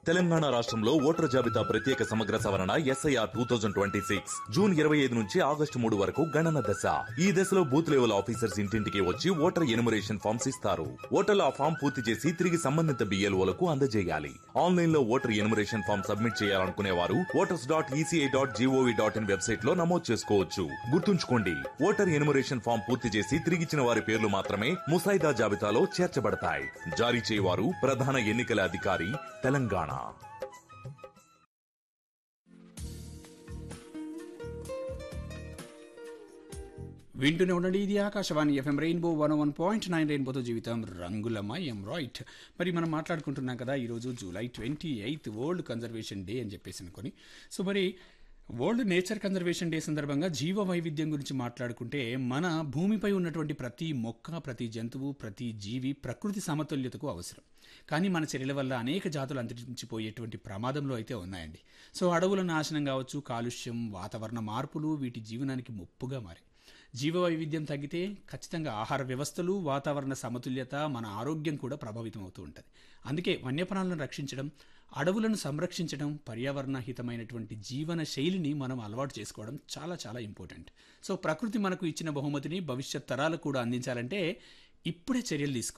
తెలంగాణ రాష్ట్రంలో ఓటర్ జాబితా ప్రత్యేక సమగ్ర సవరణ SIR two thousand twenty six June ఇరవై ఐదు నుంచి ఆగస్టు మూడు వరకు గణన దశ ఈ దశలో బూత్ లెవెల్ ఆఫీసర్స్ ఇంటింటికి వచ్చి ఓటర్ ఎనుమరేషన్ ఫామ్స్ ఇస్తారు ఓటర్లు ఆ ఫామ్ పూర్తి చేసి తిరిగి సంబంధిత బిఎల్ఓలకు అందజేయాలి ఆన్లైన్ లో ఓటర్ ఎనుమరేషన్ ఫామ్ సబ్మిట్ చేయాలనుకునే వారు voters dot ECI dot gov dot in website లో నమోదు చేసుకోవచ్చు గుర్తుంచుకోండి ఓటర్ ఎనుమరేషన్ ఫామ్ పూర్తి చేసి తిరిగిచ్చిన వారి పేర్లు మాత్రమే ముసాయిదా జాబితాలో చేర్చబడతాయి జారీ చేయవారు ప్రధాన ఎన్నికల అధికారి తెలంగాణ వింటూనే ఉండండి ఇది Akashvani FM rainbow one one point nine రెయిన్బోతో జీవితం రంగులమయం రైట్ మరి మనం మాట్లాడుకుంటున్నాం కదా ఈరోజు July twenty eighth world conservation day అని చెప్పేసి అనుకొని సో మరి వరల్డ్ నేచర్ కన్జర్వేషన్ డే సందర్భంగా జీవ వైవిధ్యం గురించి మాట్లాడుకుంటే మన భూమిపై ఉన్నటువంటి ప్రతి మొక్క ప్రతి జంతువు ప్రతి జీవి ప్రకృతి సమతుల్యతకు అవసరం కానీ మన చర్యల వల్ల అనేక జాతులు అంతరించిపోయేటువంటి ప్రమాదంలో అయితే ఉన్నాయండి సో అడవుల నాశనం కావచ్చు కాలుష్యం వాతావరణ మార్పులు వీటి జీవనానికి ముప్పుగా మారాయి జీవ వైవిధ్యం తగ్గితే ఖచ్చితంగా ఆహార వ్యవస్థలు వాతావరణ సమతుల్యత మన ఆరోగ్యం కూడా ప్రభావితం అవుతూ ఉంటుంది అందుకే వన్యప్రాణులను రక్షించడం అడవులను సంరక్షించడం పర్యావరణ హితమైనటువంటి జీవన శైలిని మనం అలవాటు చేసుకోవడం చాలా చాలా ఇంపార్టెంట్ సో ప్రకృతి మనకు ఇచ్చిన బహుమతిని భవిష్యత్ తరాలకు కూడా అందించాలంటే ఇప్పుడే చర్యలు తీసుకోవాలి